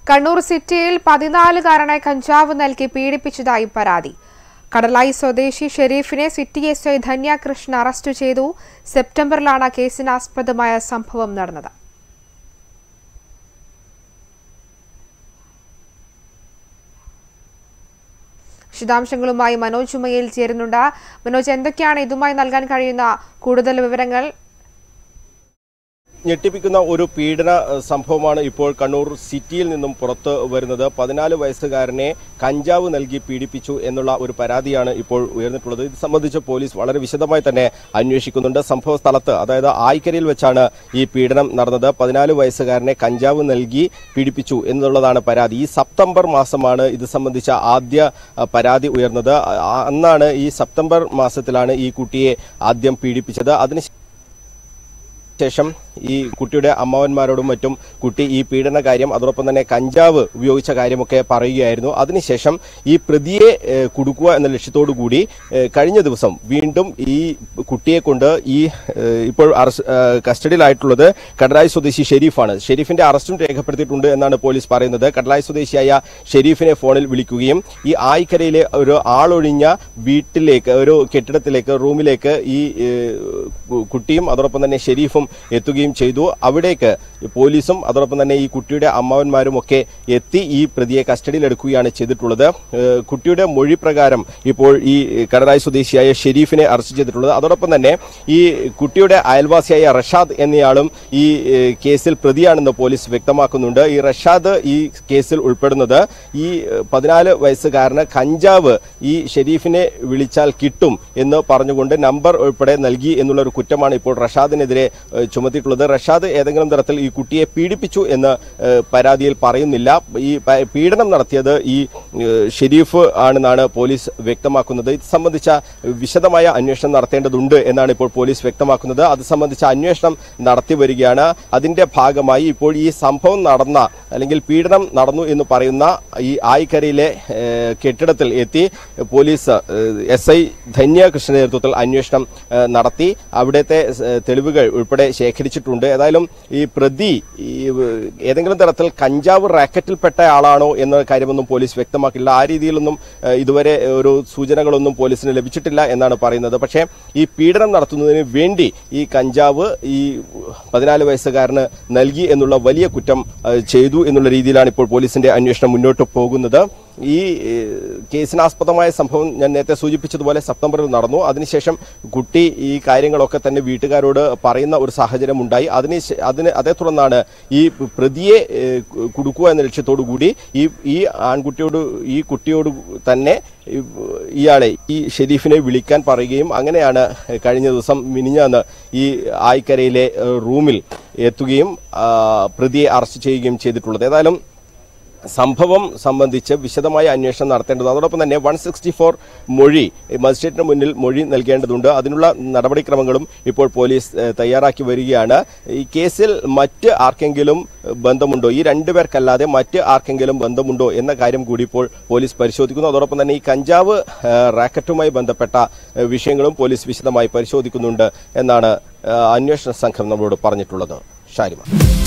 കണ്ണൂർ സിറ്റിയിൽ പതിനാലുകാരനെ കഞ്ചാവ് നൽകി പീഡിപ്പിച്ചതായി പരാതി കടലായി സ്വദേശി ഷെരീഫിനെ city S I Dhanyakrishnan arrest ചെയ്തു സെപ്റ്റംബറിലാണ് കേസിനാസ്പദമായ സംഭവം നടന്നത് വിശദാംശങ്ങളുമായി മനോജ് ഉമയിൽ ചേരുന്നുണ്ട് മനോജ് എന്തൊക്കെയാണ് ഇതുമായി നൽകാൻ കഴിയുന്ന കൂടുതൽ വിവരങ്ങൾ ഞെട്ടിപ്പിക്കുന്ന ഒരു പീഡന ഏഹ്, സംഭവമാണ് ഇപ്പോൾ കണ്ണൂർ സിറ്റിയിൽ നിന്നും പുറത്ത് വരുന്നത് പതിനാല് വയസ്സുകാരനെ കഞ്ചാവ് നൽകി പീഡിപ്പിച്ചു എന്നുള്ള ഒരു പരാതിയാണ് ഇപ്പോൾ ഉയർന്നിട്ടുള്ളത് ഇത് സംബന്ധിച്ച് പോലീസ് വളരെ വിശദമായി തന്നെ അന്വേഷിക്കുന്നുണ്ട് സംഭവ സ്ഥലത്ത് അതായത് ആയിക്കരയിൽ വെച്ചാണ് ഈ പീഡനം നടന്നത് പതിനാല് വയസ്സുകാരനെ കഞ്ചാവ് നൽകി പീഡിപ്പിച്ചു എന്നുള്ളതാണ് പരാതി ഈ സെപ്റ്റംബർ മാസമാണ് ഇത് സംബന്ധിച്ച ആദ്യ അഹ്, പരാതി ഉയർന്നത് ആ- അന്നാണ് ഈ സെപ്റ്റംബർ മാസത്തിലാണ് ഈ കുട്ടിയെ ആദ്യം പീഡിപ്പിച്ചത് അതിന് ശേഷം ഈ കുട്ടിയുടെ അമ്മാവന്മാരോടും മറ്റും കുട്ടി ഈ പീഡന കാര്യം അതോടൊപ്പം തന്നെ കഞ്ചാവ് ഉപയോഗിച്ച കാര്യമൊക്കെ പറയുകയായിരുന്നു അതിനുശേഷം ഈ പ്രതിയെ ഏഹ്, കുടുക്കുക എന്ന ലക്ഷ്യത്തോടു കൂടി ഏഹ്, കഴിഞ്ഞ ദിവസം വീണ്ടും ഈ കുട്ടിയെ കൊണ്ട് ഈ ഏഹ്, ഇപ്പോൾ അറസ്റ്റ് ഏഹ്, കസ്റ്റഡിയിലായിട്ടുള്ളത് കടലായി സ്വദേശി ഷെരീഫാണ് ഷെരീഫിന്റെ അറസ്റ്റും രേഖപ്പെടുത്തിയിട്ടുണ്ട് എന്നാണ് പോലീസ് പറയുന്നത് കടലായി സ്വദേശിയായ ഷെരീഫിനെ ഫോണിൽ വിളിക്കുകയും ഈ ആയിക്കരയിലെ ഒരു ആളൊഴിഞ്ഞ വീട്ടിലേക്ക് ഒരു കെട്ടിടത്തിലേക്ക് റൂമിലേക്ക് ഈ ഏഹ്, കു- കുട്ടിയും അതോടൊപ്പം തന്നെ ഷെരീഫും എത്തുകയും ചെയ്തു അവിടേക്ക് പോലീസും അതോടൊപ്പം തന്നെ ഈ കുട്ടിയുടെ അമ്മാവന്മാരും ഒക്കെ എത്തി ഈ പ്രതിയെ കസ്റ്റഡിയിലെടുക്കുകയാണ് ചെയ്തിട്ടുള്ളത് ഏഹ്, കുട്ടിയുടെ മൊഴി പ്രകാരം ഇപ്പോൾ ഈ കടലായി സ്വദേശിയായ ഷെരീഫിനെ അറസ്റ്റ് ചെയ്തിട്ടുള്ളത് അതോടൊപ്പം തന്നെ ഈ കുട്ടിയുടെ അയൽവാസിയായ റഷാദ് എന്നയാളും ഈ ഏഹ്, കേസിൽ പ്രതിയാണെന്ന് പോലീസ് വ്യക്തമാക്കുന്നുണ്ട് ഈ റഷാദ് ഈ കേസിൽ ഉൾപ്പെടുന്നത് ഈ ഏഹ്, പതിനാല് വയസ്സുകാരന് കഞ്ചാവ് ഈ ഷെരീഫിനെ വിളിച്ചാൽ കിട്ടും എന്ന് പറഞ്ഞുകൊണ്ട് നമ്പർ ഉൾപ്പെടെ നൽകി എന്നുള്ള ഒരു കുറ്റമാണ് ഇപ്പോൾ റഷാദിനെതിരെ ഏഹ്, ചുമത്തിയിട്ടുള്ളത് റഷാദ് ഏതെങ്കിലും തരത്തിൽ ഈ കുട്ടിയെ പീഡിപ്പിച്ചു എന്ന് ഏഹ്, പരാതിയിൽ പറയുന്നില്ല ഈ പ- പീഡനം നടത്തിയത് ഈ ഏഹ്, ഷെരീഫ് ആണെന്നാണ് പോലീസ് വ്യക്തമാക്കുന്നത് ഇത് സംബന്ധിച്ച വിശദമായ അന്വേഷണം നടത്തേണ്ടതുണ്ട് എന്നാണ് ഇപ്പോൾ പോലീസ് വ്യക്തമാക്കുന്നത് അത് സംബന്ധിച്ച അന്വേഷണം നടത്തി വരികയാണ് അതിന്റെ ഭാഗമായി ഇപ്പോൾ ഈ സംഭവം നടന്ന അല്ലെങ്കിൽ പീഡനം നടന്നു എന്ന് പറയുന്ന ഈ ആയിക്കരയിലെ ഏഹ്, കെട്ടിടത്തിൽ എത്തി പോലീസ് എസ് ഐ ധന്യകൃഷ്ണന്റെ നേതൃത്വത്തിൽ അന്വേഷണം ഏഹ്, നടത്തി അവിടുത്തെ ഏഹ്, തെളിവുകൾ ഉൾപ്പെടെ ശേഖരിച്ചിട്ടുണ്ട് ഏതായാലും ഈ പ്രതി ഈ ഏഹ്, ഏതെങ്കിലും തരത്തിൽ കഞ്ചാവ് റാക്കറ്റിൽപ്പെട്ട ആളാണോ എന്ന കാര്യമൊന്നും പോലീസ് വ്യക്തമാക്കില്ല ആ രീതിയിലൊന്നും ഏഹ്, ഇതുവരെ ഒരു സൂചനകളൊന്നും പോലീസിന് ലഭിച്ചിട്ടില്ല എന്നാണ് പറയുന്നത് പക്ഷേ ഈ പീഡനം നടത്തുന്നതിന് വേണ്ടി ഈ കഞ്ചാവ് ഈ പതിനാല് വയസ്സുകാരന് നൽകി എന്നുള്ള വലിയ കുറ്റം ഏഹ്, ചെയ്തു എന്നുള്ള രീതിയിലാണ് ഇപ്പോൾ പോലീസിന്റെ അന്വേഷണം മുന്നോട്ട് പോകുന്നത് ഈ ഏഹ്, കേസിനാസ്പദമായ സംഭവം ഞാൻ നേരത്തെ സൂചിപ്പിച്ചതുപോലെ സെപ്റ്റംബറിൽ നടന്നു അതിനുശേഷം കുട്ടി ഈ കാര്യങ്ങളൊക്കെ തന്നെ വീട്ടുകാരോട് പറയുന്ന ഒരു സാഹചര്യം ഉണ്ടായി അതിന് ശേ- അതിന് അതേ തുടർന്നാണ് ഈ പ്രതിയെ ഏഹ്, കു- കുടുക്കുക എന്ന ലക്ഷ്യത്തോടു കൂടി ഈ ഈ ആൺകുട്ടിയോട് ഈ കുട്ടിയോട് തന്നെ ഈ- ഇയാളെ ഈ ഷെരീഫിനെ വിളിക്കാൻ പറയുകയും അങ്ങനെയാണ് കഴിഞ്ഞ ദിവസം മിനിഞ്ഞാന്ന് ഈ ആയിക്കരയിലെ ഏഹ്, റൂമിൽ എത്തുകയും ആ, പ്രതിയെ അറസ്റ്റ് ചെയ്യുകയും ചെയ്തിട്ടുള്ളത് ഏതായാലും സംഭവം സംബന്ധിച്ച് വിശദമായ അന്വേഷണം നടത്തേണ്ടത് അതോടൊപ്പം തന്നെ വൺ സിക്സ്റ്റി ഫോർ മൊഴി മജിസ്ട്രേറ്റിന് മുന്നിൽ മൊഴി നൽകേണ്ടതുണ്ട് അതിനുള്ള നടപടിക്രമങ്ങളും ഇപ്പോൾ പോലീസ് ഏഹ്, തയ്യാറാക്കി വരികയാണ് ഈ കേസിൽ മറ്റ് ആർക്കെങ്കിലും ഏഹ്, ബന്ധമുണ്ടോ ഈ രണ്ടുപേർക്കല്ലാതെ മറ്റ് ആർക്കെങ്കിലും ബന്ധമുണ്ടോ എന്ന കാര്യം കൂടി ഇപ്പോൾ പോലീസ് പരിശോധിക്കുന്നു അതോടൊപ്പം തന്നെ ഈ കഞ്ചാവ് ഏഹ്, റാക്കറ്റുമായി ബന്ധപ്പെട്ട ഏഹ്, വിഷയങ്ങളും പോലീസ് വിശദമായി പരിശോധിക്കുന്നുണ്ട് എന്നാണ് ഏഹ്, അന്വേഷണ സംഘം നമ്മളോട് പറഞ്ഞിട്ടുള്ളത് ഷാരിമ